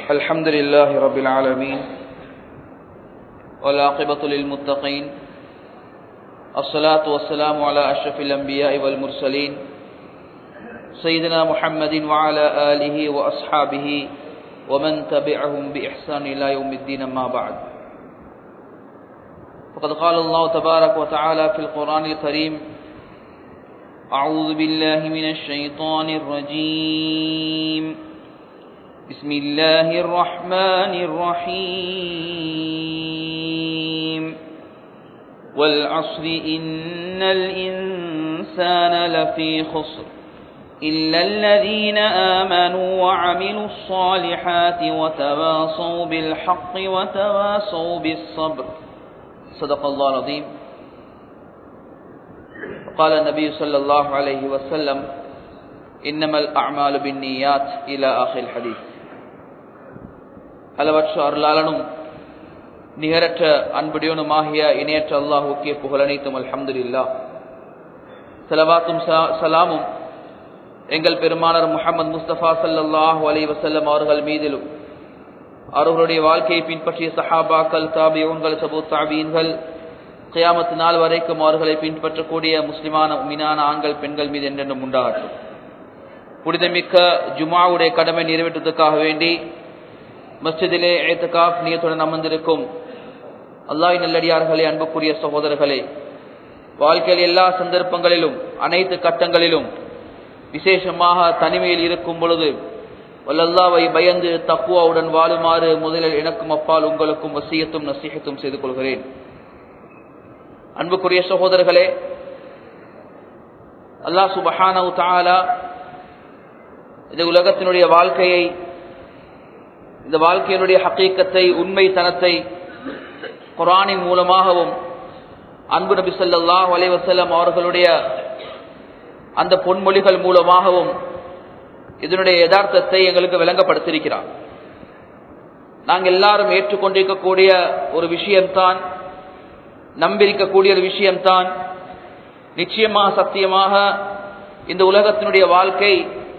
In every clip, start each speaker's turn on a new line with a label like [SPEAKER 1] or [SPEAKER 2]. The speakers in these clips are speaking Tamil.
[SPEAKER 1] الحمد لله رب العالمين والعاقبة للمتقين الصلاة والسلام على أشرف الأنبياء والمرسلين سيدنا محمد وعلى آله وأصحابه ومن تبعهم بإحسان إلى يوم الدين ما بعد فقد قال الله تبارك وتعالى في القرآن الكريم أعوذ بالله من الشيطان الرجيم بسم الله الرحمن الرحيم والعصر إن الإنسان لفي خسر إلا الذين آمنوا وعملوا الصالحات وتواصوا بالحق وتواصوا بالصبر صدق الله العظيم قال النبي صلى الله عليه وسلم إنما الأعمال بالنيات إلى آخر الحديث அளவற்ற அருளாளனும் நிகரற்ற அன்புடையனுமாகிய இணையற்ற அல்லாஹுக்கே புகழனைத்தும் அல்ஹம்துலில்லா சலவாத்தும் சலாமும் எங்கள் பெருமானர் முகமது முஸ்தபா சல்லாஹூ அலி வசல்லம் அவர்கள் மீதிலும் அவர்களுடைய வாழ்க்கையை பின்பற்றிய சஹாபாக்கள் தாபியோன்கள் சபு தாபீன்கள் கியாமத்து நாள் வரைக்கும் அவர்களை பின்பற்றக்கூடிய முஸ்லிமான மீனான ஆண்கள் பெண்கள் மீது என்றென்றும் உண்டாகட்டும் புனிதமிக்க ஜுமாவுடைய கடமை நிறைவேற்றுவதற்காக வேண்டி மஸ்ஜிதிலே ஏத்துகாப் நியத்துடன் அமர்ந்திருக்கும் அல்லாஹ் நல்லடியார்களே அன்புக்குரிய சகோதரர்களே வாழ்க்கையில் எல்லா சந்தர்ப்பங்களிலும் அனைத்து கட்டங்களிலும் விசேஷமாக தனிமையில் இருக்கும் பொழுது வல்லல்லாவை பயந்து தக்குவாவுடன் வாழுமாறு முதலில் எனக்கும் அப்பால் உங்களுக்கும் வசியத்தும் நசீகத்தும் செய்து கொள்கிறேன் அன்புக்குரிய சகோதரர்களே அல்லாஹ் சுபஹானவு தாலா இந்த உலகத்தினுடைய வாழ்க்கையை இந்த வாழ்க்கையினுடைய ஹக்கீக்கத்தை உண்மைத்தனத்தை குரானின் மூலமாகவும் அன்பு நபி சொல்லாஹ் அலைவசல்லம் அவர்களுடைய அந்த பொன்மொழிகள் மூலமாகவும் இதனுடைய யதார்த்தத்தை எங்களுக்கு விளங்கப்படுத்தியிருக்கிறார் நாங்கள் எல்லாரும் ஏற்றுக்கொண்டிருக்கக்கூடிய ஒரு விஷயம்தான் நம்பியிருக்கக்கூடிய ஒரு விஷயம்தான் நிச்சயமாக சத்தியமாக இந்த உலகத்தினுடைய வாழ்க்கை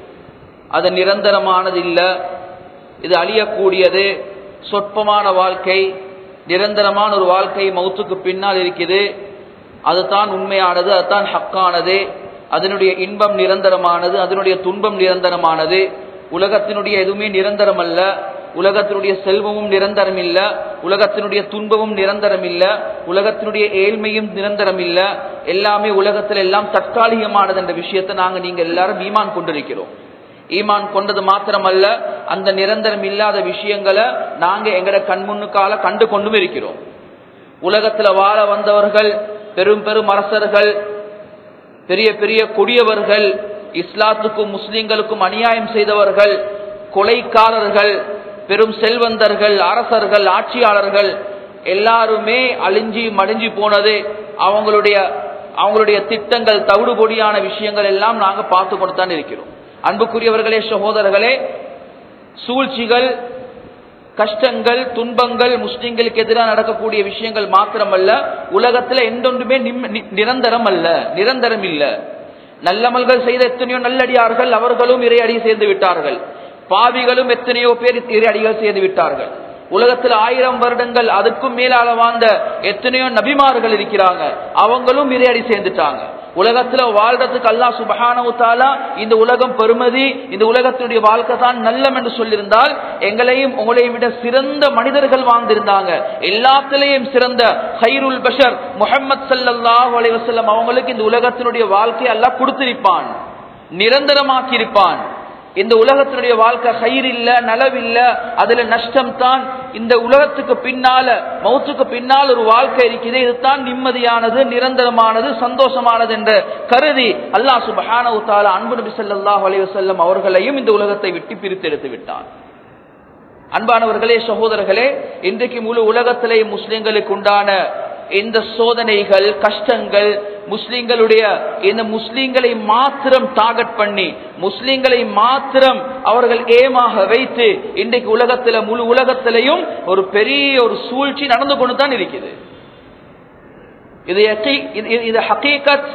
[SPEAKER 1] அது நிரந்தரமானது இல்லை இது அழியக்கூடியது சொற்பமான வாழ்க்கை நிரந்தரமான ஒரு வாழ்க்கை மௌத்துக்கு பின்னால் இருக்குது அதுதான் உண்மையானது அதுதான் ஹக்கானது அதனுடைய இன்பம் நிரந்தரமானது அதனுடைய துன்பம் நிரந்தரமானது உலகத்தினுடைய எதுவுமே நிரந்தரம் அல்ல உலகத்தினுடைய செல்வமும் நிரந்தரம் இல்ல உலகத்தினுடைய துன்பமும் நிரந்தரம் இல்ல உலகத்தினுடைய ஏழ்மையும் நிரந்தரம் இல்ல எல்லாமே உலகத்தில் எல்லாம் தற்காலிகமானது என்ற விஷயத்தை நாங்கள் நீங்க எல்லாரும் ஈமான் கொண்டிருக்கிறோம் ஈமான் கொண்டது மாத்திரமல்ல அந்த நிரந்தரம் இல்லாத விஷயங்களை நாங்க எங்கட கண்முன்னுக்கால கண்டு கொண்டும் இருக்கிறோம் உலகத்துல வாழ வந்தவர்கள் பெரும் பெரும் அரசர்கள் பெரிய பெரிய கொடியவர்கள் இஸ்லாத்துக்கும் முஸ்லிம்களுக்கும் அநியாயம் செய்தவர்கள் கொலைக்காரர்கள் பெரும் செல்வந்தர்கள் அரசர்கள் ஆட்சியாளர்கள் எல்லாருமே அழிஞ்சி மடிஞ்சு போனது அவங்களுடைய அவங்களுடைய திட்டங்கள் தவிடுபொடியான விஷயங்கள் எல்லாம் நாங்க பார்த்து கொண்டு தான் இருக்கிறோம் அன்புக்குரியவர்களே சகோதரர்களே சூழ்ச்சிகள் கஷ்டங்கள் துன்பங்கள் முஸ்லிம்களுக்கு எதிராக நடக்கக்கூடிய விஷயங்கள் மாத்திரமல்ல உலகத்துல எந்தொன்றுமே நிரந்தரம் அல்ல நிரந்தரம் இல்ல நல்லமல்கள் செய்த எத்தனையோ நல்லடியார்கள் அவர்களும் இறையடி சேர்ந்து விட்டார்கள் பாவிகளும் எத்தனையோ பேர் இறையடிகள் செய்து விட்டார்கள் உலகத்தில் ஆயிரம் வருடங்கள் அதுக்கும் மேலால வாழ்ந்த எத்தனையோ நபிமார்கள் இருக்கிறாங்க அவங்களும் இறையடி சேர்ந்துட்டாங்க உலகத்துல வாழ்றதுக்கு அல்லா சுபகானவுத்தாலா இந்த உலகம் பெருமதி இந்த உலகத்தினுடைய வாழ்க்கை தான் நல்லம் என்று சொல்லியிருந்தால் எங்களையும் உங்களையும் விட சிறந்த மனிதர்கள் வாழ்ந்திருந்தாங்க எல்லாத்திலையும் சிறந்த ஹைருல் பஷர் முகமது சல்லாஹ் அலைவசல்லம் அவங்களுக்கு இந்த உலகத்தினுடைய வாழ்க்கையை எல்லாம் கொடுத்திருப்பான் நிரந்தரமாக்கி இருப்பான் இந்த உலகத்தினுடைய வாழ்க்கை கயிறு இல்ல நலவில்ல அதுல நஷ்டம் தான் இந்த உலகத்துக்கு பின்னால மௌத்துக்கு பின்னால் ஒரு வாழ்க்கை இருக்குது இதுதான் நிம்மதியானது நிரந்தரமானது சந்தோஷமானது என்ற கருதி அல்லாஹ் சுபஹான அன்பு நபி சொல்லாஹ் அலைவசல்லம் அவர்களையும் இந்த உலகத்தை விட்டு பிரித்து எடுத்து விட்டான் அன்பானவர்களே சகோதரர்களே இன்றைக்கு முழு உலகத்திலே முஸ்லிம்களுக்கு உண்டான இந்த சோதனைகள் கஷ்டங்கள் முஸ்லிம்களுடைய இந்த முஸ்லிம்களை மாத்திரம் டார்கெட் பண்ணி முஸ்லிம்களை மாத்திரம் அவர்கள் ஏமாக வைத்து இன்றைக்கு உலகத்துல முழு உலகத்திலையும் ஒரு பெரிய ஒரு சூழ்ச்சி நடந்து கொண்டு தான் இருக்குது இது இது ஹக்கீகத்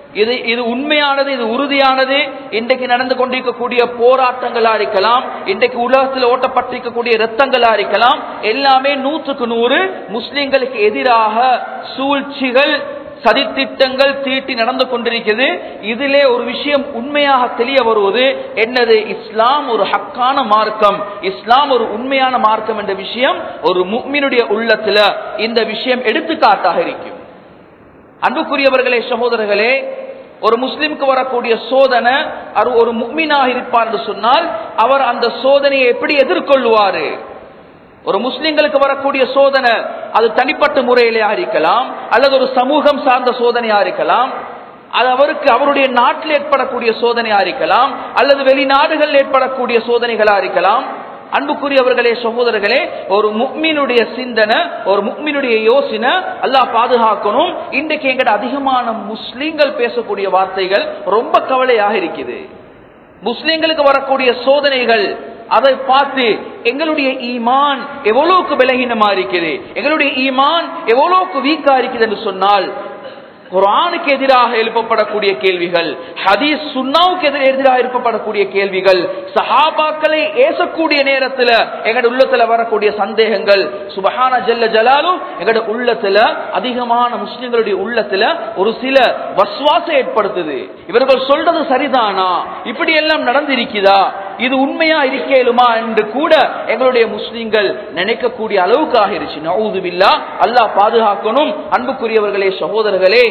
[SPEAKER 1] இது இது உண்மையானது இது உறுதியானது இன்றைக்கு நடந்து கொண்டிருக்கக்கூடிய போராட்டங்களா இருக்கலாம் இன்றைக்கு உலகத்தில் ஓட்டப்பட்டிருக்கக்கூடிய ரத்தங்களா இருக்கலாம் எல்லாமே நூற்றுக்கு நூறு முஸ்லிம்களுக்கு எதிராக சூழ்ச்சிகள் சதித்திட்டங்கள் தீட்டி நடந்து கொண்டிருக்கிறது இதிலே ஒரு விஷயம் உண்மையாக தெரிய வருவது என்னது இஸ்லாம் ஒரு ஹக்கான மார்க்கம் இஸ்லாம் ஒரு உண்மையான மார்க்கம் என்ற விஷயம் ஒரு முக்மினுடைய உள்ளத்துல இந்த விஷயம் எடுத்துக்காட்டாக இருக்கும் அன்புக்குரியவர்களே சகோதரர்களே ஒரு முஸ்லிம்க்கு வரக்கூடிய சோதனை அவர் ஒரு முக்மீனாக இருப்பார் என்று சொன்னால் அவர் அந்த சோதனையை எப்படி எதிர்கொள்வாரு ஒரு முஸ்லிம்களுக்கு வரக்கூடிய சோதனை அது தனிப்பட்ட முறையிலேயா இருக்கலாம் அல்லது ஒரு சமூகம் சார்ந்த சோதனையா இருக்கலாம் அது அவருக்கு அவருடைய நாட்டில் ஏற்படக்கூடிய சோதனையா இருக்கலாம் அல்லது வெளிநாடுகளில் ஏற்படக்கூடிய சோதனைகளா இருக்கலாம் அன்புக்குரியவர்களே சகோதரர்களே ஒரு முக்மீனுடைய சிந்தனை ஒரு முக்மீனுடைய யோசனை அல்லாஹ் பாதுகாக்கணும் இன்றைக்கு எங்கிட்ட அதிகமான முஸ்லீம்கள் பேசக்கூடிய வார்த்தைகள் ரொம்ப கவலையாக இருக்குது முஸ்லீம்களுக்கு வரக்கூடிய சோதனைகள் அதை பார்த்து எங்களுடைய ஈமான் எவ்வளவுக்கு விலகினமா இருக்குது எங்களுடைய ஈமான் எவ்வளவுக்கு வீக்கா இருக்குது என்று சொன்னால் குரானுக்கு எதிராக எழுப்பப்படக்கூடிய கேள்விகள் ஹதீஸ் சுன்னாவுக்கு எதிராக எழுப்பப்படக்கூடிய கேள்விகள் சஹாபாக்களை ஏசக்கூடிய நேரத்தில் எங்கட உள்ளத்துல வரக்கூடிய சந்தேகங்கள் சுபஹான ஜல்ல ஜலாலும் எங்கட உள்ளத்துல அதிகமான முஸ்லிம்களுடைய உள்ளத்துல ஒரு சில வஸ்வாசம் ஏற்படுத்துது இவர்கள் சொல்றது சரிதானா இப்படி எல்லாம் நடந்திருக்குதா இது உண்மையா இருக்கேலுமா என்று கூட எங்களுடைய முஸ்லிம்கள் நினைக்கக்கூடிய அளவுக்கு ஆகிருச்சு நவுதுபில்லா அல்லாஹ் பாதுகாக்கணும் அன்புக்குரியவர்களே சகோதரர்களே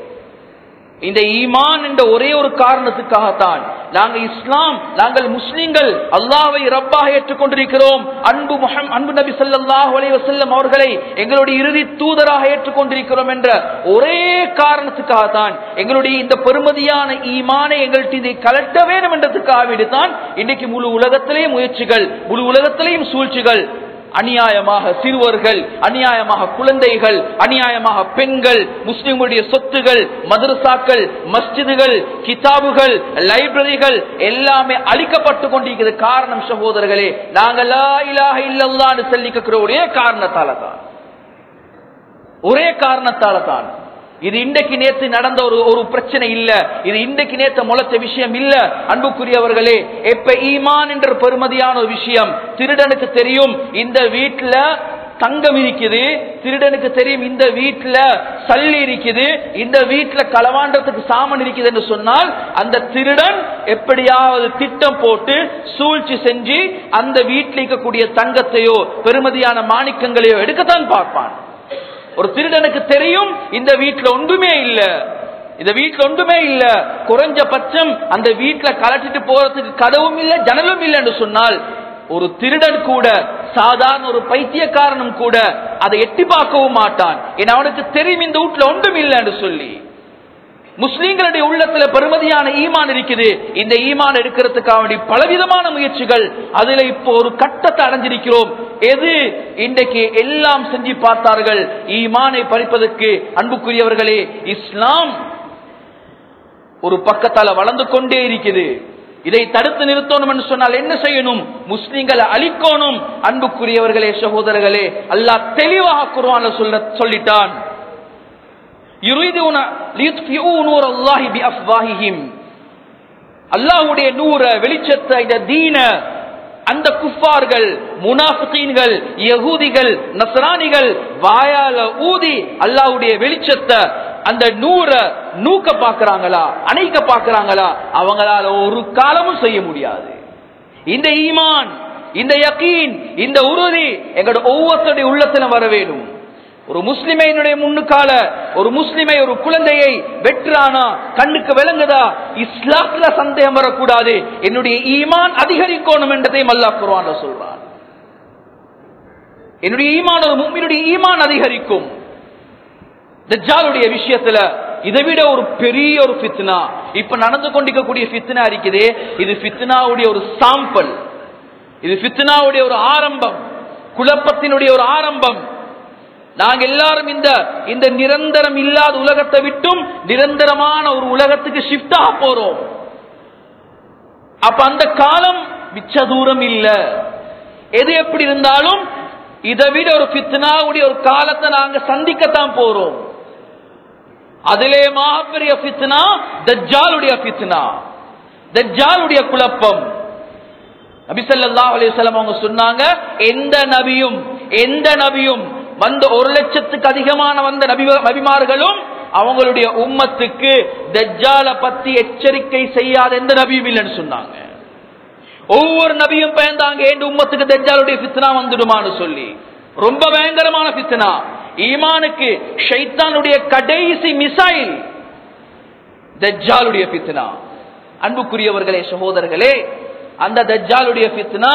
[SPEAKER 1] இந்த ஈமான் என்ற ஒரே ஒரு காரணத்துக்காகத்தான் நாங்கள் இஸ்லாம் நாங்கள் முஸ்லிம்கள் அல்லாவை ரப்பாக ஏற்றுக்கொண்டிருக்கிறோம் அன்பு முஹம் அன்பு நபி ஸல்லல்லாஹு அலைஹி வஸல்லம் அவர்களை எங்களுடைய இறுதி தூதராக ஏற்றுக்கொண்டிருக்கிறோம் என்ற ஒரே காரணத்துக்காகத்தான் எங்களுடைய இந்த பெருமதியான ஈமானை எங்கள்கிட்ட இதை கலட்ட வேண்டும் என்றதுக்காக தான் இன்னைக்கு முழு உலகத்திலேயே முயற்சிகள் முழு உலகத்திலேயும் சூழ்ச்சிகள் அநியாயமாக சிறுவர்கள் அநியாயமாக குழந்தைகள் அநியாயமாக பெண்கள் முஸ்லிம்களுடைய சொத்துகள் மதரசாக்கள் மஸ்ஜிதுகள் கிதாபுகள் லைப்ரரிகள் எல்லாமே அழிக்கப்பட்டு கொண்டிருக்கிறது காரணம் சகோதரர்களே நாங்கள் லா இலாஹ இல்லல்லான்னு சொல்லிக்கிற ஒரே காரணத்தால தான் ஒரே காரணத்தால தான் இது இன்றைக்கு நேத்து நடந்த ஒரு ஒரு பிரச்சனை இல்ல இது இன்றைக்கு நேத்து முளைச்ச விஷயம் இல்ல அன்புக்குரியவர்களே எப்ப ஈமான் என்ற பெருமதியான ஒரு விஷயம் திருடனுக்கு தெரியும் இந்த வீட்டுல தங்கம் இருக்குது திருடனுக்கு தெரியும் இந்த வீட்டுல சல்லி இருக்குது இந்த வீட்டுல களவாண்டத்துக்கு சாமன் இருக்குது என்று சொன்னால் அந்த திருடன் எப்படியாவது திட்டம் போட்டு சூழ்ச்சி செஞ்சு அந்த வீட்டில் இருக்கக்கூடிய தங்கத்தையோ பெருமதியான மாணிக்கங்களையோ எடுக்கத்தான் பார்ப்பான் ஒரு திருடனுக்கு தெரியும் இந்த வீட்டுல ஒன்றுமே இல்ல இந்த வீட்டுல ஒன்றுமே இல்ல குறைஞ்சபட்சம் அந்த வீட்டுல கலட்டிட்டு போறதுக்கு கதவும் இல்ல ஜனலும் இல்லை என்று சொன்னால் ஒரு திருடன் கூட சாதாரண ஒரு பைத்தியக்காரனும் கூட அதை எட்டி பார்க்கவும் மாட்டான் ஏன்னா அவனுக்கு தெரியும் இந்த வீட்டுல ஒன்றும் இல்லை என்று சொல்லி முஸ்லீம்களுடைய உள்ளத்துல பெருமதியான ஈமான் இருக்குது இந்த ஈமான் எடுக்கிறதுக்காக வேண்டி பலவிதமான முயற்சிகள் அதுல இப்போ ஒரு கட்டத்தை அடைஞ்சிருக்கிறோம் எது இன்றைக்கு எல்லாம் செஞ்சு பார்த்தார்கள் ஈமானை பறிப்பதற்கு அன்புக்குரியவர்களே இஸ்லாம் ஒரு பக்கத்தால வளர்ந்து கொண்டே இருக்குது இதை தடுத்து நிறுத்தணும் என்று சொன்னால் என்ன செய்யணும் முஸ்லிம்களை அழிக்கணும் அன்புக்குரியவர்களே சகோதரர்களே அல்லாஹ் தெளிவாக குர்ஆன்ல சொல்ல சொல்லிட்டான் அல்லாஹுடைய நூற வெளிச்சத்தை இந்த தீன அந்த குஃபார்கள் முனாஃபிகீன்கள் யகூதிகள் நசரானிகள் வாயால ஊதி அல்லாஹ்வுடைய வெளிச்சத்தை அந்த நூற நூக்க பாக்குறாங்களா அணைக்க பாக்குறாங்களா அவங்களால ஒரு காலமும் செய்ய முடியாது இந்த ஈமான் இந்த யகீன் இந்த உறுதி எங்களோட ஒவ்வொருத்தருடைய உள்ளத்துல வர வேணும் ஒரு முஸ்லிமை என்னுடைய முன்னுக்கால ஒரு முஸ்லிமை ஒரு குழந்தையை வெற்றானா கண்ணுக்கு விளங்குதா இஸ்லாத்துல சந்தேகம் வரக்கூடாது என்னுடைய ஈமான் அதிகரிக்கணும் என்றதையும் அல்லாஹ் குர்ஆன்ல சொல்றான் என்னுடைய ஈமான் ஒரு முக்மினுடைய ஈமான் அதிகரிக்கும் தஜ்ஜாலுடைய விஷயத்துல இதை விட ஒரு பெரிய ஒரு ஃபித்னா இப்ப நடந்து கொண்டிருக்கக்கூடிய ஃபித்னா இருக்குது இது ஃபித்னாவுடைய ஒரு சாம்பிள் இது ஃபித்னாவுடைய ஒரு ஆரம்பம் குழப்பத்தினுடைய ஒரு ஆரம்பம் நாங்க எல்லாரும் இந்த இந்த நிரந்தரம் இல்லாத உலகத்தை விட்டும் நிரந்தரமான ஒரு உலகத்துக்கு ஷிஃப்ட் ஆக போறோம் அப்ப அந்த காலம் மிச்ச தூரம் இல்ல எது எப்படி இருந்தாலும் இதை விட ஒரு பித்னாவுடைய ஒரு காலத்தை நாங்க சந்திக்கத்தான் போறோம் அதிலே மாபெரிய ஃபித்னா தஜ்ஜாலுடைய ஃபித்னா தஜ்ஜாலுடைய குழப்பம் நபி ஸல்லல்லாஹு அலைஹி வஸல்லம் அவங்க சொன்னாங்க எந்த நபியும் எந்த நபியும் வந்த ஒரு லட்சத்துக்கு அதிகமான வந்த நபி நபிமார்களும் அவங்களுடைய உம்மத்துக்கு தஜ்ஜால பத்தி எச்சரிக்கை செய்யாத எந்த நபியும் இல்லைன்னு சொன்னாங்க ஒவ்வொரு நபியும் பயந்தாங்க என் உம்மத்துக்கு தஜ்ஜாலுடைய ஃபித்னா வந்துடுமான்னு சொல்லி ரொம்ப பயங்கரமான ஃபித்னா ஈமானுக்கு ஷைத்தானுடைய கடைசி மிசைல் தஜ்ஜாலுடைய ஃபித்னா அன்புக்குரியவர்களே சகோதரர்களே அந்த தஜ்ஜாலுடைய ஃபித்னா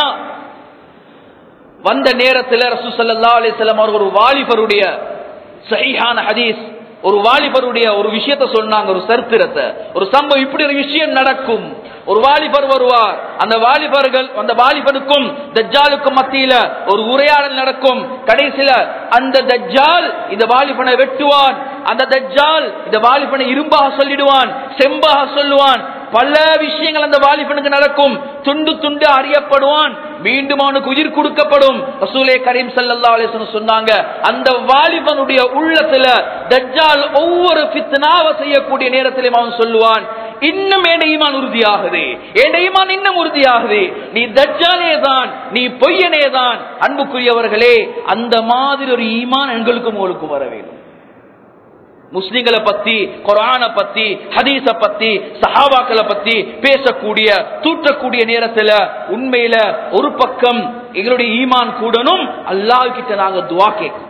[SPEAKER 1] வந்த நேரத்தில் ரசூ ஸல்லல்லாஹு அலைஹி வஸல்லம் அவர்கள் ஒரு வாலிபருடைய சஹீஹான ஹதீஸ் ஒரு வாலிபருடைய ஒரு விஷயத்தை சொன்னாங்க ஒரு சரித்திரத்தை ஒரு சம்பவம் இப்படி ஒரு விஷயம் நடக்கும் ஒரு வாலிபர் வருவார் அந்த வாலிபர்கள் அந்த வாலிபனுக்கும் தஜ்ஜாலுக்கும் மத்தியில ஒரு உரையாடல் நடக்கும் கடைசியில அந்த தஜ்ஜால் இந்த வாலிபனை வெட்டுவான் அந்த தஜ்ஜால் இந்த வாலிபனை இரும்பாக சொல்லிடுவான் செம்பாக சொல்லுவான் பல விஷயங்கள் அந்த வாலிபனுக்கு நடக்கும் துண்டு துண்டு அறியப்படுவான் மீண்டும் அவனுக்கு உயிர் கொடுக்கப்படும் ரசூலே கரீம் சல்லா அலிஸ்வன் சொன்னாங்க அந்த வாலிபனுடைய உள்ளத்துல தஜ்ஜால் ஒவ்வொரு பித்னாவை செய்யக்கூடிய நேரத்திலும் அவன் சொல்லுவான் இன்னும் என் ஈமான் உறுதியாகுது என் ஈமான் இன்னும் உறுதியாகுது நீ தஜ்ஜாலே தான் நீ பொய்யனே தான் அன்புக்குரியவர்களே அந்த மாதிரி ஒரு ஈமான் எங்களுக்கும் உங்களுக்கு வர வேண்டும் முஸ்லிம்களை பத்தி குரான பத்தி ஹதீஸ பத்தி சஹாபாக்களை பத்தி பேசக்கூடிய தூற்றக்கூடிய நேரத்துல உண்மையில ஒரு பக்கம் எங்களுடைய ஈமான் கூடணும் அல்லாஹ் கிட்ட நாங்க துவா கேட்கணும்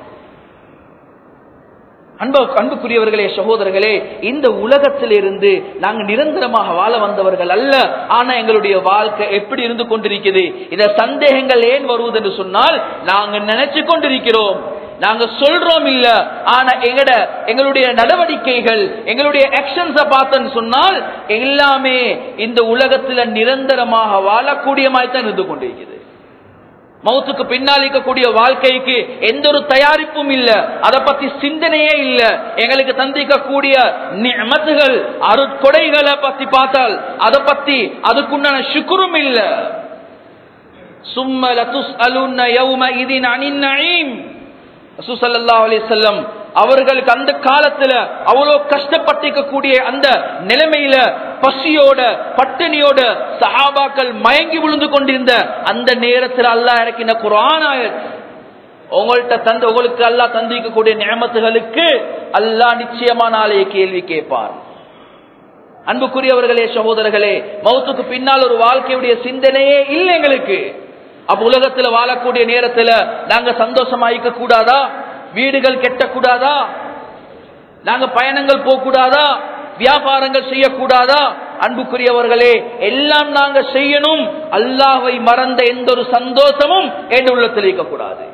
[SPEAKER 1] அன்பு அன்புக்குரியவர்களே சகோதரர்களே இந்த உலகத்திலிருந்து நாங்க நிரந்தரமாக வாழ வந்தவர்கள் அல்ல ஆனா எங்களுடைய வாழ்க்கை எப்படி இருந்து கொண்டிருக்குது இந்த சந்தேகங்கள் ஏன் வருவது என்று சொன்னால் நாங்க நினைச்சு கொண்டிருக்கிறோம் நாங்க சொல்றோம் இல்ல ஆனா எங்கட எங்களுடைய நடவடிக்கைகள் எங்களுடைய ஆக்ஷன்ஸ பார்த்தன்னு சொன்னால் எல்லாமே இந்த உலகத்துல நிரந்தரமாக வாழக்கூடிய மாதிரி தான் இருந்து கொண்டிருக்கிறது மௌத்துக்கு பின்னால் இருக்கக்கூடிய வாழ்க்கைக்கு எந்த ஒரு தயாரிப்பும் இல்ல அதை பத்தி சிந்தனையே இல்ல எங்களுக்கு தந்திக்கக்கூடிய நிமத்துகள் அருட்கொடைகளை பத்தி பார்த்தால் அதை பத்தி அதுக்குண்டான சுக்குரும் இல்ல சும்ம லதுஸ் அலுன்ன யௌம இதின் அனின் நயீம் ரசூசல்லா அலிசல்லம் அவர்களுக்கு அந்த காலத்துல அவ்வளவு கஷ்டப்பட்டிருக்கக்கூடிய அந்த நிலைமையில பசியோட பட்டினியோட சஹாபாக்கள் மயங்கி விழுந்து கொண்டிருந்த அந்த நேரத்தில் அல்லாஹ் இறக்கின குரானாயத் உங்கள்கிட்ட தந்த உங்களுக்கு அல்லாஹ் தந்திருக்கக்கூடிய நியமத்துகளுக்கு அல்லாஹ் நிச்சயமா நாளைய கேள்வி கேட்பார் அன்புக்குரியவர்களே சகோதரர்களே மௌத்துக்கு பின்னால் ஒரு வாழ்க்கையுடைய சிந்தனையே இல்லை எங்களுக்கு அப்ப உலகத்துல வாழக்கூடிய நேரத்துல நாங்க சந்தோஷமாயிக்க கூடாதா வீடுகள் கெட்டக்கூடாதா நாங்க பயணங்கள் போக கூடாதா வியாபாரங்கள் செய்யக்கூடாதா அன்புக்குரியவர்களே எல்லாம் நாங்க செய்யணும் அல்லாஹை மறந்த எந்த ஒரு சந்தோஷமும் என் உள்ளத்தில் இருக்கக்கூடாது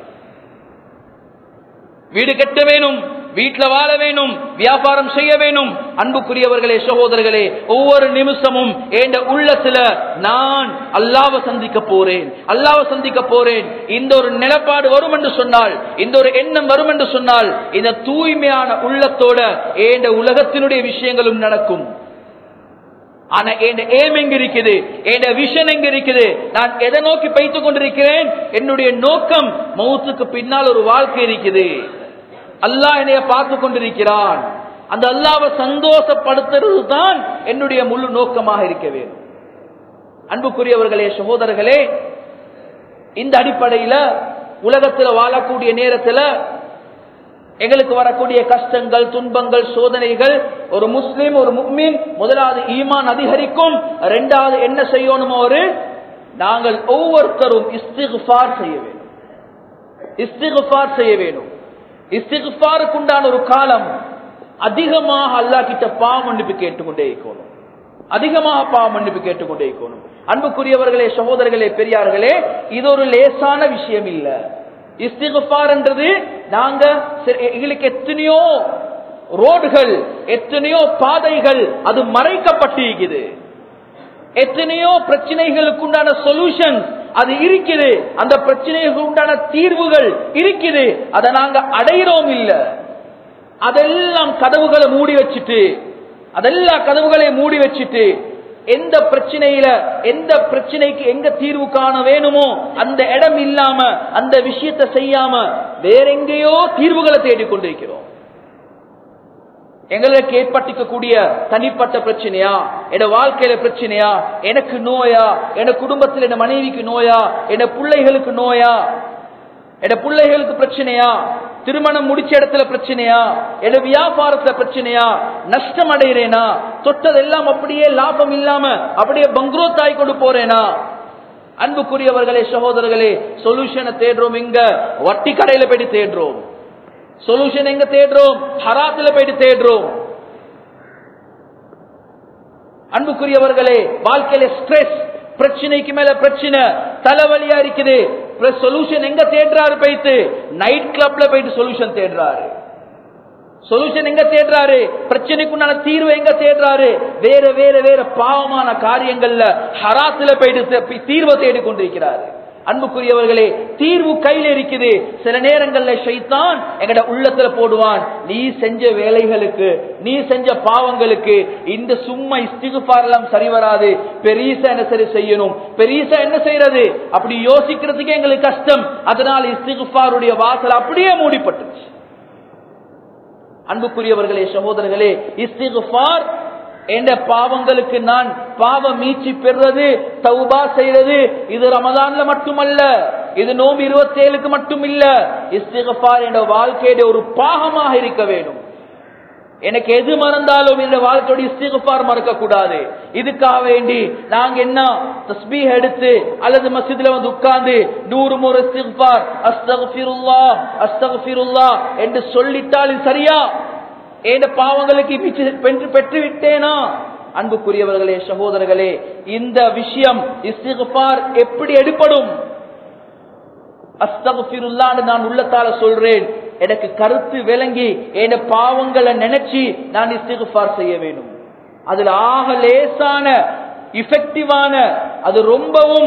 [SPEAKER 1] வீடு கட்ட வேணும் வீட்டுல வாழ வேணும் வியாபாரம் செய்ய வேணும் அன்புக்குரியவர்களே சகோதரர்களே ஒவ்வொரு நிமிஷமும் என் உள்ளத்துல நான் அல்லாவை சந்திக்க போறேன் அல்லாவை சந்திக்க போறேன் இந்த ஒரு நிலப்பாடு வரும் என்று சொன்னால் இந்த ஒரு எண்ணம் வரும் என்று சொன்னால் இந்த தூய்மையான உள்ளத்தோட என் உலகத்தினுடைய விஷயங்களும் நடக்கும் ஆனா என் ஏம் எங்க இருக்குது என் விஷன் எங்க இருக்குது நான் எதை நோக்கி பைத்துக் கொண்டிருக்கிறேன் என்னுடைய நோக்கம் மௌத்துக்கு பின்னால் ஒரு வாழ்க்கை இருக்குது அல்லாஹ் என்னைய பார்த்து கொண்டிருக்கிறான் அந்த அல்லாவை சந்தோஷப்படுத்துறது தான் என்னுடைய முழு நோக்கமாக இருக்க வேண்டும் அன்புக்குரியவர்களே சகோதரர்களே இந்த அடிப்படையில உலகத்தில் வாழக்கூடிய நேரத்தில் எங்களுக்கு வரக்கூடிய கஷ்டங்கள் துன்பங்கள் சோதனைகள் ஒரு முஸ்லீம் ஒரு முக்மீன் முதலாவது ஈமான் அதிகரிக்கும் இரண்டாவது என்ன செய்யணுமோ ஒரு நாங்கள் ஒவ்வொருத்தரும் இஸ்திகுஃபார் செய்ய வேண்டும் இஸ்திகுஃபார் செய்ய வேண்டும் இஸ்திகுஃபாருக்கு உண்டான ஒரு காலம் அதிகமாக அல்லா கிட்ட பாவ மன்னிப்பு கேட்டுக்கொண்டே இருக்கணும் அதிகமாக பாவ மன்னிப்பு கேட்டுக்கொண்டே இருக்கணும் அன்புக்குரியவர்களே சகோதரர்களே பெரியார்களே இது ஒரு லேசான விஷயம் இல்ல இஸ்திகுஃபார் என்றது நாங்க எங்களுக்கு எத்தனையோ ரோடுகள் எத்தனையோ பாதைகள் அது மறைக்கப்பட்டிருக்குது எத்தனையோ பிரச்சனைகளுக்கு உண்டான சொல்யூஷன் அது இருக்குது அந்த பிரச்சனைகளுக்கு உண்டான தீர்வுகள் இருக்குது அதை நாங்க அடையிறோம் இல்ல அதெல்லாம் கதவுகளை மூடி வச்சுட்டு அதெல்லாம் கதவுகளை மூடி வச்சுட்டு எந்த பிரச்சனையில எந்த பிரச்சனைக்கு எங்க தீர்வு காண வேணுமோ அந்த இடம் இல்லாம அந்த விஷயத்தை செய்யாம வேற எங்கேயோ தீர்வுகளை தேடிக்கொண்டிருக்கிறோம் எங்களுக்கு ஏற்பட்டிக்கக்கூடிய தனிப்பட்ட பிரச்சனையா என் வாழ்க்கையில பிரச்சனையா எனக்கு நோயா என் குடும்பத்தில் என் மனைவிக்கு நோயா என் பிள்ளைகளுக்கு நோயா என் பிள்ளைகளுக்கு பிரச்சனையா திருமணம் முடிச்ச இடத்துல பிரச்சனையா என் வியாபாரத்துல பிரச்சனையா நஷ்டம் அடைகிறேனா தொட்டதெல்லாம் அப்படியே லாபம் இல்லாம அப்படியே பங்க்ரோத் ஆகி கொண்டு போறேனா அன்புக்குரியவர்களே சகோதரர்களே சொல்யூஷனை தேடுறோம் இங்க வட்டி கடையில போயிட்டு தேடுறோம் சொல்யூஷன் எங்க தேடுறோம் ஹராத்துல போயிட்டு தேடுறோம் அன்புக்குரியவர்களே வாழ்க்கையில ஸ்ட்ரெஸ் பிரச்சனைக்கு மேல பிரச்சனை தலைவலியா இருக்குது சொல்யூஷன் எங்க தேடுறாரு போயிட்டு நைட் கிளப்ல போயிட்டு சொல்யூஷன் தேடுறாரு சொல்யூஷன் எங்க தேடுறாரு பிரச்சனைக்குண்டான தீர்வு எங்க தேடுறாரு வேற வேற வேற பாவமான காரியங்கள்ல ஹராத்துல போயிட்டு தீர்வை தேடி கொண்டிருக்கிறாரு அன்புக்குரியவர்களே தீர்வு கையில இருக்குது சில நேரங்கள்ல ஷைத்தான் எங்கட உள்ளத்துல போடுவான் நீ செஞ்ச வேலைகளுக்கு நீ செஞ்ச பாவங்களுக்கு இந்த சும்மா இஸ்திகுபார் எல்லாம் சரி வராது பெரியசா என்ன சரி செய்யணும் பெரியசா என்ன செய்யறது அப்படி யோசிக்கிறதுக்கே எங்களுக்கு கஷ்டம் அதனால் இஸ்திகுபாருடைய வாசல் அப்படியே மூடிப்பட்டுச்சு அன்புக்குரியவர்களே சகோதரர்களே இஸ்திகுபார் என்ற பாவங்களுக்கு நான் பாவ மீட்சி பெறுறது தௌபா செய்யறது இது ரமதான்ல மட்டுமல்ல இது நோம்பு இருபத்தி ஏழுக்கு மட்டும் இல்ல இஸ்திகபார் என்ற வாழ்க்கையுடைய ஒரு பாகமாக இருக்க வேண்டும் எனக்கு எது மறந்தாலும் இந்த வாழ்க்கையோட இஸ்திகபார் மறக்க கூடாது இதுக்காக வேண்டி நாங்க என்ன தஸ்பீஹ் எடுத்து அல்லது மஸ்ஜித்ல வந்து உட்கார்ந்து நூறு முறை இஸ்திகபார் அஸ்தகபிருல்லா அஸ்தகபிருல்லா என்று சொல்லிட்டால் இது சரியா ஏண்ட பாவங்களுக்கு பெற்று பெற்று விட்டேனா அன்புக்குரியவர்களே சகோதரர்களே இந்த விஷயம் இஸ்திகுபார் எப்படி எடுப்படும் அஸ்தகுல்லான்னு நான் உள்ளத்தால சொல்றேன் எனக்கு கருத்து விளங்கி என் பாவங்களை நினைச்சு நான் இஸ்திகுபார் செய்ய வேண்டும் அதுல ஆக லேசான இஃபெக்டிவான அது ரொம்பவும்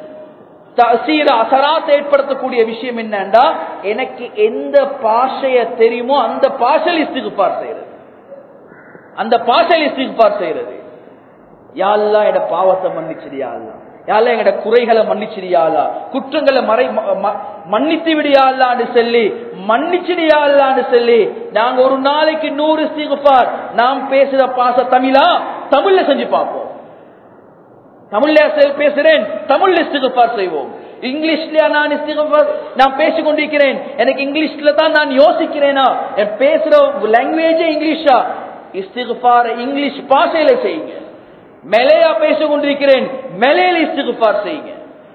[SPEAKER 1] தசீர அசராத் ஏற்படுத்தக்கூடிய விஷயம் என்னண்டா எனக்கு எந்த பாஷைய தெரியுமோ அந்த பாஷல் இஸ்திகுபார் செய்யறது அந்த பாஷல் இஸ்திகுபார் செய்யறது யாழ்லா எட பாவத்தை மன்னிச்சிடியாள்லாம் யாழ்லா எங்கட குறைகளை மன்னிச்சிடியாளா குற்றங்களை மறை மன்னித்து விடியாள்லான்னு சொல்லி மன்னிச்சிடியாள்லான்னு சொல்லி நாங்க ஒரு நாளைக்கு நூறு இஸ்திகுபார் நாம் பேசுற பாச தமிழா தமிழ்ல செஞ்சு பார்ப்போம் தமிழ்ல பேசுறேன் தமிழ் இஸ்திகுபார் செய்வோம் இங்கிலீஷ்லயா நான் இஸ்திகுபார் நான் பேசிக் கொண்டிருக்கிறேன் எனக்கு இங்கிலீஷ்ல தான் நான் யோசிக்கிறேனா என் பேசுற லாங்குவேஜே இங்கிலீஷா இஸ்திகுபார் இங்கிலீஷ் பாஷையில செய்யுங்க மெலையா பேசிக் கொண்டிருக்கிறேன் மெலையில இஸ்திகுபார் செய்யுங்க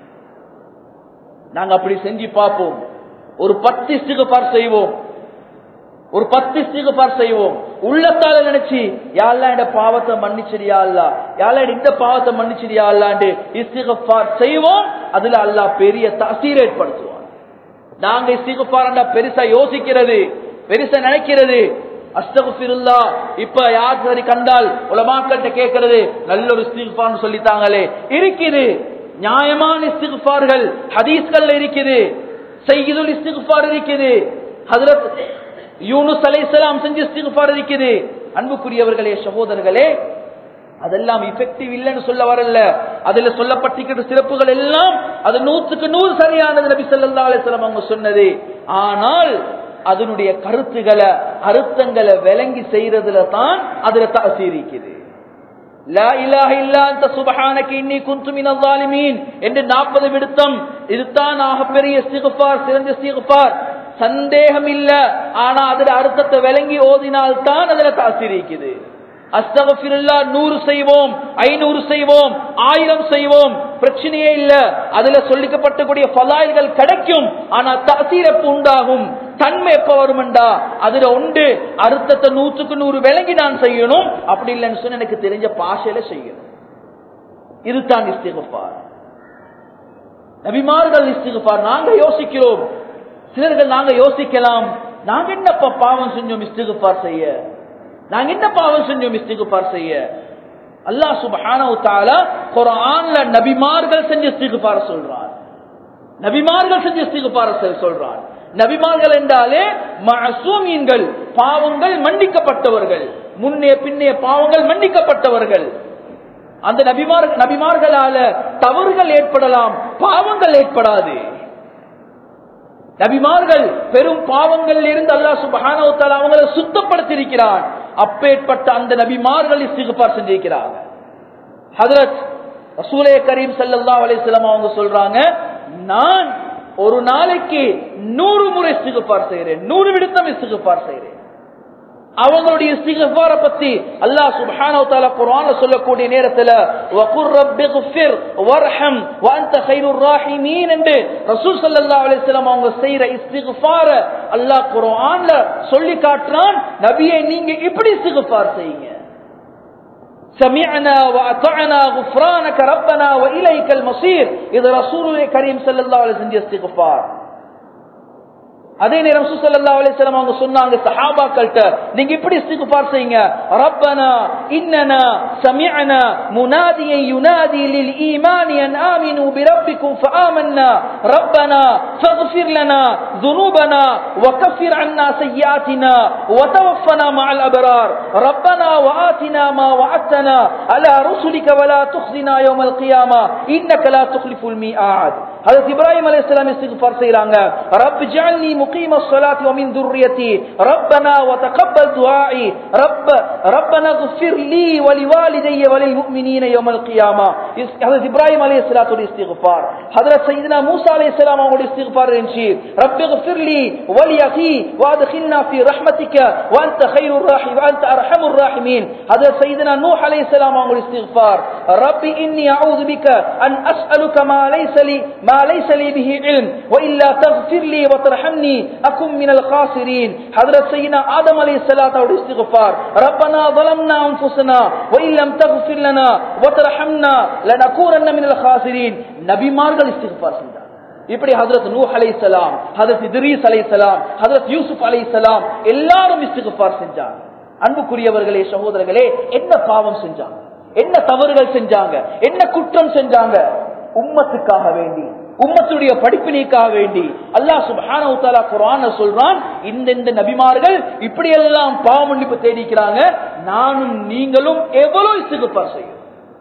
[SPEAKER 1] நாங்க அப்படி செஞ்சு பார்ப்போம் ஒரு பத்து இஸ்திகுபார் செய்வோம் ஒரு பத்து இஸ்திகுபார் செய்வோம் உள்ளத்தால நினைச்சு யாழ்லா இந்த பாவத்தை மன்னிச்சிடியா அல்லா யாழ்லா இந்த பாவத்தை மன்னிச்சிடியா அல்லாண்டு இஸ்திகுபார் செய்வோம் அதுல அல்லாஹ் பெரிய தசீர் ஏற்படுத்துவான் நாங்க இஸ்திகுபார் பெருசா யோசிக்கிறது பெருசா நினைக்கிறது அஸ்தகுபிருல்லா இப்ப யார் சரி கண்டால் உலமாக்கிட்ட கேட்கறது நல்ல ஒரு இஸ்திகுபார்னு சொல்லித்தாங்களே இருக்குது நியாயமான இஸ்திகுபார்கள் ஹதீஸ்கள்ல இருக்குது செய்யுதுல் இஸ்திகுபார் இருக்குது ஹதரத் யூனுஸ் அலைசலாம் செஞ்சு இஸ்திகுபார் இருக்குது அன்புக்குரியவர்களே சகோதரர்களே அதெல்லாம் இஃபெக்டிவ் இல்லைன்னு சொல்ல வரல அதுல சொல்லப்பட்டிருக்கிற சிறப்புகள் எல்லாம் அது நூற்றுக்கு நூறு சரியானது நபி சொல்லா அலிஸ்லாம் அவங்க சொன்னது ஆனால் அதனுடைய கருத்துக்களை அர்த்தங்களை விளங்கி செய்யறதுல தான் அதுல தாசீரிக்குது என்று நாற்பது விடுத்தம் இதுதான் ஆகப்பெரிய சிகுப்பார் சிறந்த சிகுப்பார் சந்தேகம் இல்ல ஆனா அதுல அர்த்தத்தை விளங்கி ஓதினால் தான் அதுல தாசிரிக்குது அஸ்தகபிருல்லா நூறு செய்வோம் ஐநூறு செய்வோம் ஆயிரம் செய்வோம் பிரச்சனையே இல்ல அதுல சொல்லிக்கப்பட்டக்கூடிய பலாய்கள் கிடைக்கும் ஆனா தாசீர் எப்ப உண்டாகும் தன்மை எப்ப வருமெண்டா அதுல உண்டு அர்த்தத்தை நூற்றுக்கு நூறு விளங்கி நான் செய்யணும் அப்படி இல்லைன்னு சொன்ன எனக்கு தெரிஞ்ச பாஷையில செய்யணும் இதுதான் இஸ்திகுப்பார் நபிமார்கள் இஸ்திகுப்பார் நாங்க யோசிக்கிறோம் சிலர்கள் நாங்க யோசிக்கலாம் நாங்க என்னப்பா பாவம் செஞ்சோம் இஸ்திகுப்பார் செய்ய நாங்க என்ன பாவம் செஞ்சோம் இஸ்திகுபார் செய்ய அல்லாஹ் சுபஹானஹு தஆலா குர்ஆன்ல நபிமார்கள் செஞ்ச இஸ்திகுபார் சொல்றான் நபிமார்கள் செஞ்ச இஸ்திகுபார் சொல்றான் நபிமார்கள் என்றாலே மஅசூமீன்கள் பாவங்கள் மன்னிக்கப்பட்டவர்கள் முன்னே பின்னே பாவங்கள் மன்னிக்கப்பட்டவர்கள் அந்த நபிமார் நபிமார்களால தவறுகள் ஏற்படலாம் பாவங்கள் ஏற்படாது நபிமார்கள் பெரும் பாவங்கள் இருந்து அல்லா சுபஹான அவங்களை சுத்தப்படுத்தியிருக்கிறான் அப்பேற்பட்ட அந்த நபிமார்கள் இஸ்திகுபார் செஞ்சிருக்கிறாங்க ஹதரத் ரசூலே கரீம் ஸல்லல்லாஹு அலைஹி வஸல்லம் அவங்க சொல்றாங்க நான் ஒரு நாளைக்கு நூறு முறை இஸ்திகுபார் செய்கிறேன் நூறு விடுத்தம் இஸ்திகுபார் செய்கிறேன் அவங்களுடைய இஸ்திகுபார பத்தி அல்லாஹ் சுப்ஹானஹு வ தஆலா குர்ஆன்ல சொல்லக்கூடிய நேரத்துல வகுர் ரப்பிக்ஃபிர் வர்ஹம் வஅன்த கைருர் ராஹிமீன் என்று ரசூல் ஸல்லல்லாஹு அலைஹி வஸல்லம் அவங்க செய்யற இஸ்திகுபார அல்லாஹ் குர்ஆன்ல சொல்லி காட்டுறான் நபியே நீங்க இப்படி இஸ்திகுபார் செய்யுங்க سمعنا وأطعنا غفرانك ربنا وإليك المصير இது ரசூலுல்லாஹி கரீம் ஸல்லல்லாஹு அலைஹி வஸல்லம் இஸ்திக்ஃபார் அதே நேரம் சுசல்லா அலிஸ்லாம் அவங்க சொன்னாங்க சஹாபாக்கள்கிட்ட நீங்க இப்படி இஸ்திகுபார் செய்யுங்க ரப்பனா இன்னனா சமிஅனா முனாதியை யுனாதி லில் ஈமானி அன் ஆமினு பிரப்பிக்கும் ஃபஆமன்னா ரப்பனா ஃபக்ஃபிர் லனா ذنوبنا وكفر عنا سيئاتنا وتوفنا مع الابرار ربنا وآتنا ما وعدتنا على رسلك ولا تخزنا يوم القيامه انك لا تخلف الميعاد حضرت ابراهيم عليه السلام استغفار செய்றாங்க رب اجعلني مقيم الصلاة ومن ذريتي ربنا وتقبل دعائي رب ربنا اغفر لي ولوالدي وللمؤمنين يوم القيامة حضرت إبراهيم عليه الصلاة والاستغفار حضرت سيدنا موسى عليه السلام அவங்களுடைய استغفار இருந்துச்சு رب اغفر لي ولأخي وادخلنا في رحمتك وأنت خير الراحمين وأنت أرحم الراحمين حضرت سيدنا نوح عليه السلام அவங்களுடைய استغفار رب إني أعوذ بك أن أسألك ما ليس لي ما ليس لي به علم وإلا تغفر لي وترحمني أكن من الخاسرين حضرت سيدنا آدم عليه الصلاة والاستغفار ربنا ظلمنا أنفسنا وإن لم تغفر لنا وترحمنا لنكونن من الخاسرين நபி மார்கள் இஸ்திக்பார் செஞ்சாங்க இப்படி ஹதரத் நூஹ் அலைஹிஸ்ஸலாம் ஹதரத் இத்ரீஸ் அலைஹிஸ்ஸலாம் ஹதரத் யூசுப் அலைஹிஸ்ஸலாம் எல்லாரும் இஸ்திக்பார் செஞ்சாங்க அன்புக்குரியவர்களே சகோதரர்களே என்ன பாவம் செஞ்சாங்க என்ன தவறுகள் செஞ்சாங்க என்ன குற்றம் செஞ்சாங்க உம்மத்துக்காக வேண்டி உம்மத்துடைய படிப்பினைக்காக வேண்டி அல்லாஹ் சுப்ஹானஹு தஆலா குர்ஆன்ல சொல்றான் இந்த இந்த நபிமார்கள் இப்படி எல்லாம் பாவ மன்னிப்பு தேடிக்கிறாங்க நானும் நீங்களும் எவ்வளவு இஸ்திக்பார் செய்யும்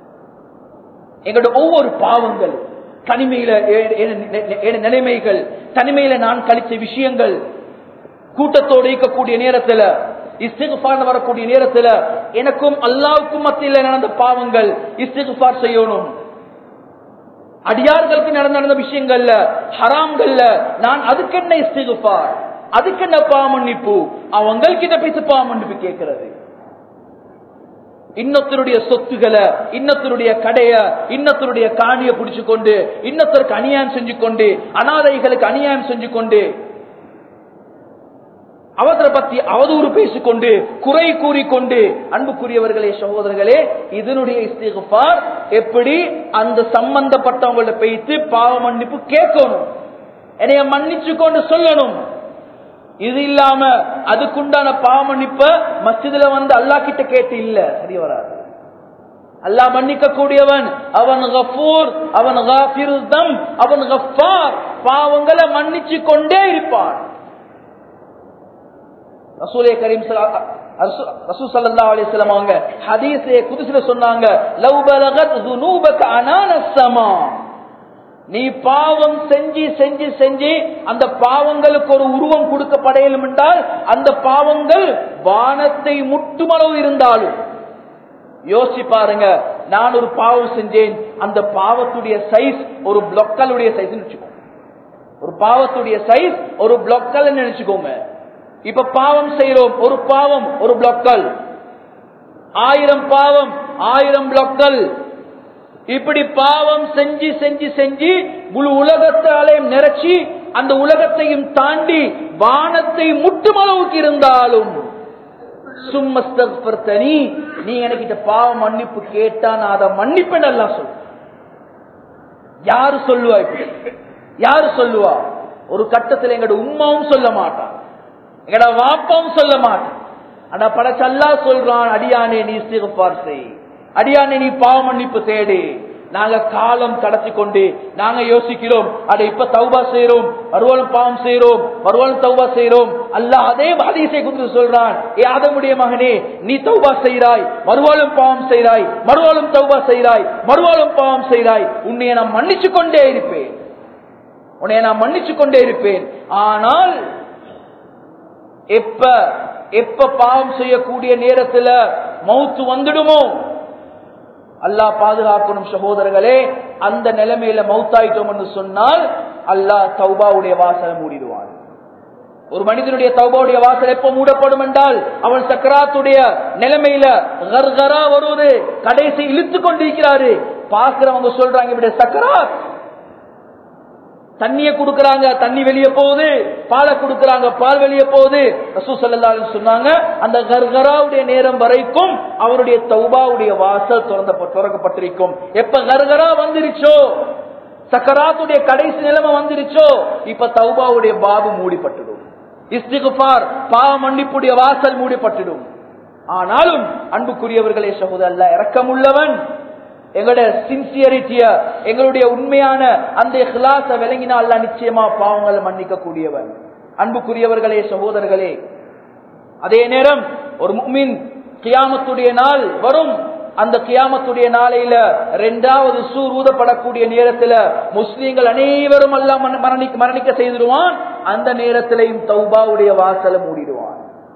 [SPEAKER 1] எங்களுடைய ஒவ்வொரு பாவங்கள் தனிமையில ஏ- ஏ- ஏ- நிலைமைகள் தனிமையில நான் கழிச்ச விஷயங்கள் கூட்டத்தோடு இருக்கக்கூடிய நேரத்துல இஸ்திகுபார் வரக்கூடிய நேரத்துல எனக்கும் அல்லாவுக்கும் மத்தியில் நடந்த பாவங்கள் இஸ்திகுபார் செய்யணும் அடியார்களுக்கு நடந்த நடந்த விஷயங்கள்ல ஹராம்கள்ல நான் அதுக்கு என்ன இஸ்திகுபார் அதுக்கு என்ன பாவமன்னிப்பு அவங்கள்கிட்ட பேசி பாவமன்னிப்பு கேட்கிறது இன்னொருத்தருடைய சொத்துகளை இன்னொருத்தருடைய கடைய இன்னொருத்தருடைய காணிய பிடிச்சு கொண்டு இன்னொருத்தருக்கு அநியாயம் செஞ்சு கொண்டு அனாதைகளுக்கு அநியாயம் செஞ்சு கொண்டு அவரை பத்தி அவதூறு பேசிக்கொண்டு குறை கூறிக்கொண்டு அன்புக்குரியவர்களே சகோதரர்களே இதனுடைய இஸ்திகுபார் எப்படி அந்த சம்பந்தப்பட்டவங்கள பேசி பாவ மன்னிப்பு கேட்கணும் என்னைய மன்னிச்சு கொண்டு சொல்லணும் இது இல்லாம அதுக்குண்டான பாவ மன்னிப்ப மஸ்ஜிதுல வந்து அல்லாஹ் கிட்ட கேட்டு இல்ல சரி வராது அல்லாஹ் மன்னிக்க கூடியவன் அவன் கஃபூர் அவன் காஃபிரு தம் அவன் கஃபார் பாவங்களை மன்னிச்சு கொண்டே இருப்பான் ரசூலே கரீம் ஸல்லா- ரசூ- ரசூல் ஸல்லல்லாஹு அலைஹி வஸல்லம் அவங்க ஹதீஸே குதுஸ்ல சொன்னாங்க லவ் பலகத் ذنوبك அனான ஸமா நீ பாவம் செஞ்சு செஞ்சு செஞ்சு அந்த பாவங்களுக்கு ஒரு உருவம் கொடுக்கப்படையலும் என்றால் அந்த பாவங்கள் வானத்தை முட்டுமளவு இருந்தாலும் யோசிச்சு பாருங்க நான் ஒரு பாவம் செஞ்சேன் அந்த பாவத்துடைய சைஸ் ஒரு பிளொக்கலுடைய சைஸ் வச்சுக்கோ ஒரு பாவத்துடைய சைஸ் ஒரு பிளொக்கல் நினைச்சுக்கோங்க இப்ப பாவம் செய்யறோம் ஒரு பாவம் ஒரு பிளொக்கல் ஆயிரம் பாவம் ஆயிரம் பிளொக்கல் இப்படி பாவம் செஞ்சு செஞ்சு செஞ்சு முழு உலகத்தாலையும் நிறைச்சி அந்த உலகத்தையும் தாண்டி வானத்தை முட்டும் அளவுக்கு இருந்தாலும் சும்மஸ்தனி நீ எனக்கு இந்த பாவ மன்னிப்பு கேட்டா நான் அதை மன்னிப்பேன் எல்லாம் சொல்லு யாரு சொல்லுவா இப்படி யாரு சொல்லுவா ஒரு கட்டத்தில் எங்கட உம்மாவும் சொல்ல மாட்டான் எங்கட வாப்பாவும் சொல்ல மாட்டான் ஆனா படச்சல்லா சொல்றான் அடியானே நீ சிறுபார் செய் அடியானே நீ பாவ மன்னிப்பு தேடு நாங்க காலம் கடத்தி கொண்டு நாங்க யோசிக்கிறோம் அட இப்ப தௌபா செய்யறோம் மறுவாளும் பாவம் செய்யறோம் மறுவாளும் தௌபா செய்யறோம் அல்லாஹ் அதே ஹதீஸை குறித்து சொல்றான் ஏ ஆதமுடைய மகனே நீ தௌபா செய்கிறாய் மறுவாளும் பாவம் செய்கிறாய் மறுவாளும் தௌபா செய்கிறாய் மறுவாளும் பாவம் செய்கிறாய் உன்னை நான் மன்னிச்சு கொண்டே இருப்பேன் உன்னை நான் மன்னிச்சு கொண்டே இருப்பேன் ஆனால் எப்ப எப்ப பாவம் செய்யக்கூடிய நேரத்துல மௌத்து வந்துடுமோ அல்லாஹ் பாதுகாக்கணும் சகோதரர்களே அந்த நிலைமையில மௌத்தாயிட்டோம் என்று சொன்னால் அல்லாஹ் தௌபாவுடைய வாசலை மூடிடுவான் ஒரு மனிதனுடைய தௌபாவுடைய வாசல் எப்ப மூடப்படும் என்றால் அவன் சக்கராத்துடைய நிலைமையில கர்கரா வருவது கடைசி இழுத்து கொண்டிருக்கிறாரு பாக்குறவங்க சொல்றாங்க இப்படி சக்கராத் தண்ணிய கொடுக்கறாங்க தண்ணி வெளியே போகுது பாலை கொடுக்கறாங்க பால் வெளியே போகுது ரசூ சல்லல்லாஹு சொன்னாங்க அந்த கர்கராவுடைய நேரம் வரைக்கும் அவருடைய தௌபாவுடைய வாசல் திறந்த திறக்கப்பட்டிருக்கும் எப்ப கர்கரா வந்துருச்சோ சக்கராத்துடைய கடைசி நிலைமை வந்துருச்சோ இப்ப தௌபாவுடைய பாபு மூடிப்பட்டுடும் இஸ்திகுபார் பாவ மன்னிப்புடைய வாசல் மூடிப்பட்டுடும் ஆனாலும் அன்புக்குரியவர்களே சகோதரல்ல இரக்கமுள்ளவன் எங்களுடைய சின்சியரிட்டிய எங்களுடைய உண்மையான அந்த இஹ்லாச விளங்கினால் நிச்சயமா பாவங்களை மன்னிக்க கூடியவன் அன்புக்குரியவர்களே சகோதரர்களே அதே நேரம் ஒரு முக்மின் கியாமத்துடைய நாள் வரும் அந்த கியாமத்துடைய நாளையில இரண்டாவது சூர் ஊதப்படக்கூடிய நேரத்துல முஸ்லீம்கள் அனைவரும் எல்லாம் மரணிக்க மரணிக்க செய்திருவான் அந்த நேரத்திலையும் தௌபாவுடைய வாசலை மூடிடுவான்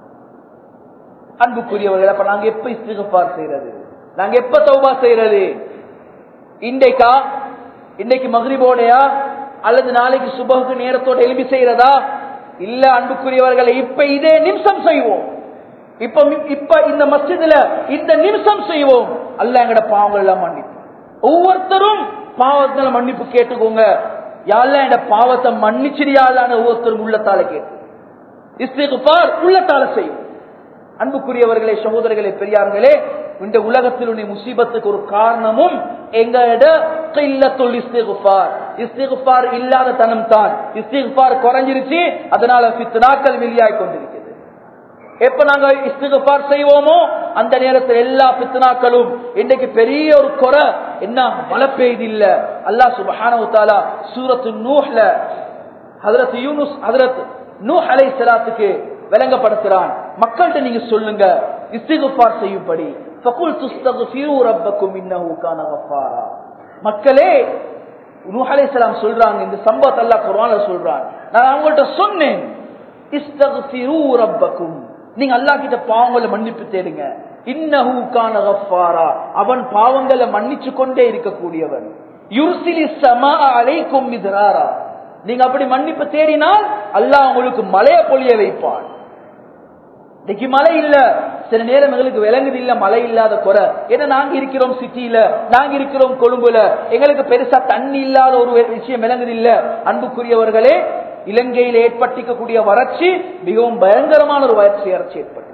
[SPEAKER 1] அன்புக்குரியவர்கள் அப்ப நாங்க எப்ப இஸ்திகபார் செய்யறது நாங்க எப்ப தௌபா செய்யறது இன்றைக்கா இன்னைக்கு மகிரிபோடையா அல்லது நாளைக்கு சுபகுக்கு நேரத்தோட எழுப்பி செய்யறதா இல்ல அன்புக்குரியவர்களை இப்ப இதே நிமிஷம் செய்வோம் இப்ப இப்ப இந்த மஸ்ஜிதுல இந்த நிமிஷம் செய்வோம் அல்ல எங்கட பாவங்கள் எல்லாம் மன்னிப்பு ஒவ்வொருத்தரும் பாவத்துல மன்னிப்பு கேட்டுக்கோங்க யாரெல்லாம் என் பாவத்தை மன்னிச்சிரியாலான ஒவ்வொருத்தரும் உள்ளத்தால கேட்டு இஸ்திகுபார் உள்ளத்தால செய்யும் அன்புக்குரியவர்களே சகோதரர்களே பெரியார்களே இந்த உலகத்தில் உள்ள முசீபத்துக்கு ஒரு காரணமும் எங்களோட இல்லத்துள் இஸ்திகுபார் இஸ்திகுபார் இல்லாத தனம் தான் இஸ்திகுபார் குறைஞ்சிருச்சு அதனால பித்னாக்கள் வெளியாய் கொண்டிருக்கிறது எப்ப நாங்க இஸ்திகுபார் செய்வோமோ அந்த நேரத்தில் எல்லா பித்னாக்களும் இன்னைக்கு பெரிய ஒரு குறை என்ன மழை பெய்து இல்ல அல்லா சுபஹானு தாலா சூரத்து நூஹ்ல ஹதரத் யூனுஸ் ஹதரத் நூஹ் அலை சலாத்துக்கு விளங்கப்படுத்துறான் மக்கள்கிட்ட நீங்க சொல்லுங்க இஸ்திகுபார் செய்யும்படி ஃபகுல் துஸ்தக்ஃபிரு ரப்பக்கும் இன்னஹு கான கஃபாரா மக்களே நூஹ் அலைஹிஸ்ஸலாம் சொல்றாங்க இந்த சம்பவத்தை அல்லாஹ் குர்ஆன்ல சொல்றான் நான் அவங்கள்ட்ட சொன்னேன் இஸ்தக்ஃபிரு ரப்பக்கும் நீங்க அல்லாஹ் கிட்ட பாவங்களை மன்னிப்பு தேடுங்க இன்னஹு கான கஃபாரா அவன் பாவங்களை மன்னிச்சு கொண்டே இருக்கக்கூடியவன் யுர்சிலி ஸமா அலைக்கும் மித்ராரா நீங்க அப்படி மன்னிப்பு தேடினால் அல்லாஹ் உங்களுக்கு மலைய பொழிய வைப்பான் இன்னைக்கு மழை இல்ல சில நேரம் எங்களுக்கு விளங்குது இல்ல மழை இல்லாத குறை ஏன்னா நாங்க இருக்கிறோம் சிட்டியில நாங்க இருக்கிறோம் கொழும்புல எங்களுக்கு பெருசா தண்ணி இல்லாத ஒரு விஷயம் விளங்குது இல்ல அன்புக்குரியவர்களே இலங்கையில் ஏற்பட்டிருக்கக்கூடிய வறட்சி மிகவும் பயங்கரமான ஒரு வறட்சி வறட்சி ஏற்பட்டு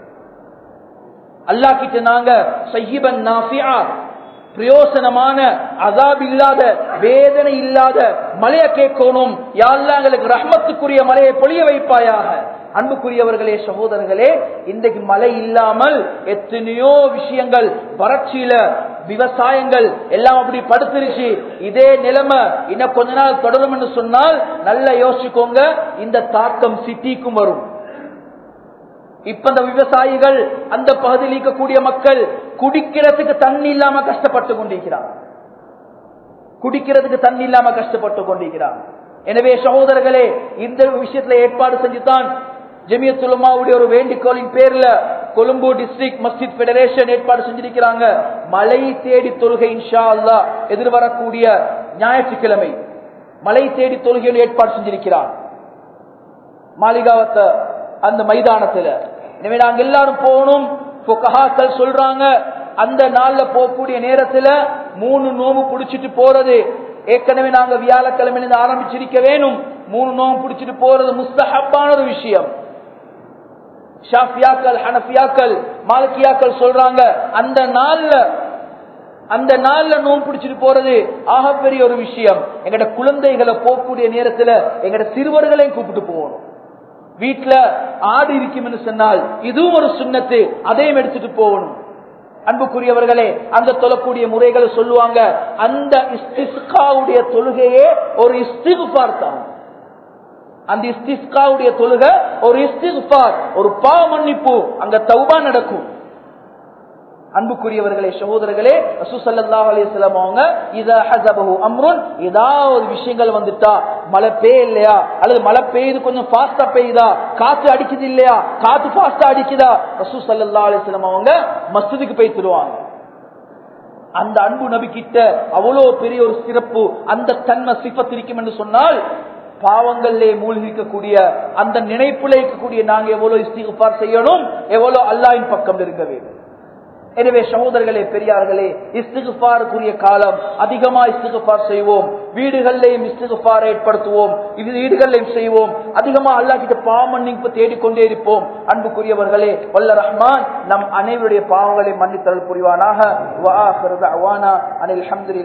[SPEAKER 1] அல்லா கிட்ட நாங்க சையீபன் நாஃபியா பிரயோசனமான அதாப் இல்லாத வேதனை இல்லாத மலைய கேட்கணும் யாரெல்லாம் எங்களுக்கு ரஹ்மத்துக்குரிய மலையை பொழிய வைப்பாயாக அன்புக்குரியவர்களே சகோதரர்களே இன்றைக்கு மழை இல்லாமல் எத்தனையோ விஷயங்கள் வறட்சியில விவசாயங்கள் எல்லாம் அப்படி படுத்துருச்சு இதே நிலைமை இன்னும் கொஞ்ச நாள் தொடரும் என்று சொன்னால் நல்லா யோசிச்சுக்கோங்க இந்த தாக்கம் சிட்டிக்கும் வரும் இப்ப இந்த விவசாயிகள் அந்த பகுதியில் இருக்கக்கூடிய மக்கள் குடிக்கிறதுக்கு தண்ணி இல்லாம கஷ்டப்பட்டு கொண்டிருக்கிறார் குடிக்கிறதுக்கு தண்ணி இல்லாம கஷ்டப்பட்டு கொண்டிருக்கிறார் எனவே சகோதரர்களே இந்த விஷயத்துல ஏற்பாடு செஞ்சுதான் ஜெமியத்துலமாவுடைய ஒரு வேண்டிக்கோளின் பேர்ல கொழும்பு டிஸ்ட்ரிக்ட் மஸ்ஜித் பெடரேஷன் ஏற்பாடு செஞ்சிருக்கிறாங்க மலை தேடி தொழுகை இன்ஷா அல்லா எதிர்வரக்கூடிய ஞாயிற்றுக்கிழமை மலை தேடி தொழுகையில் ஏற்பாடு செஞ்சிருக்கிறார் மாளிகாவத்த அந்த மைதானத்துல எனவே நாங்க எல்லாரும் போகணும் புகஹாக்கள் சொல்றாங்க அந்த நாள்ல போகக்கூடிய நேரத்துல மூணு நோம்பு புடிச்சிட்டு போறது ஏற்கனவே நாங்க வியாழக்கிழமை ஆரம்பிச்சிருக்க வேணும் மூணு நோம்பு பிடிச்சிட்டு போறது முஸ்தஹப்பான ஒரு விஷயம் ஷாஃபியாக்கள் ஹனஃபியாக்கள் மாலக்கியாக்கள் சொல்றாங்க அந்த நாள்ல அந்த நாள்ல நோம்பு பிடிச்சிட்டு போறது ஆகப்பெரிய ஒரு விஷயம் எங்கட குழந்தைகளை போகக்கூடிய நேரத்துல எங்கட சிறுவர்களையும் கூப்பிட்டு போகணும் வீட்டுல ஆடு இருக்கும் சொன்னால் இதுவும் ஒரு சுண்ணத்து அதையும் எடுத்துட்டு போகணும் அன்புக்குரியவர்களே அந்த தொழக்கூடிய முறைகளை சொல்லுவாங்க அந்த இஸ்திஸ்காவுடைய தொழுகையே ஒரு இஸ்திகுபார் தான் அந்த இஸ்திஸ்காவுடைய தொழுகை ஒரு இஸ்திகுபார் ஒரு பாவ மன்னிப்பு அங்க தௌபா நடக்கும் அன்புக்குரியவர்களே சகோதரர்களே ரசூசல்லா அலிஸ்லாம் அவங்க இத ஹசபஹு அம்ருன் ஏதாவது விஷயங்கள் வந்துட்டா மழை பெய்யலையா அல்லது மழை பெய்யுது கொஞ்சம் ஃபாஸ்டா பெய்யுதா காத்து அடிக்குது இல்லையா காத்து ஃபாஸ்டா அடிக்குதா ரசூ சல்லா அலிஸ்லாம் அவங்க மஸ்ஜிதுக்கு போய் தருவாங்க அந்த அன்பு நபி கிட்ட அவ்வளவு பெரிய ஒரு சிறப்பு அந்த தன்மை சிப்பத் இருக்கும் என்று சொன்னால் பாவங்களிலே மூழ்கிக்கக்கூடிய அந்த நினைப்புல இருக்கக்கூடிய நாங்க எவ்வளவு இஸ்திகுபார் செய்யணும் எவ்வளவு அல்லாவின் பக்கம் இருக்க வேண்டும் எனவே சகோதரர்களே பெரியார்களே இஸ்திகுபாருக்குரிய காலம் அதிகமா இஸ்திகுபார் செய்வோம் வீடுகளிலேயும் இஸ்திகுபார் ஏற்படுத்துவோம் இது வீடுகளிலையும் செய்வோம் அதிகமா அல்லா கிட்ட பாவமன்னிப்பு தேடிக்கொண்டே இருப்போம் அன்புக்குரியவர்களே வல்ல ரஹ்மான் நம் அனைவருடைய பாவங்களை மன்னித்தல் புரிவானாக அனில்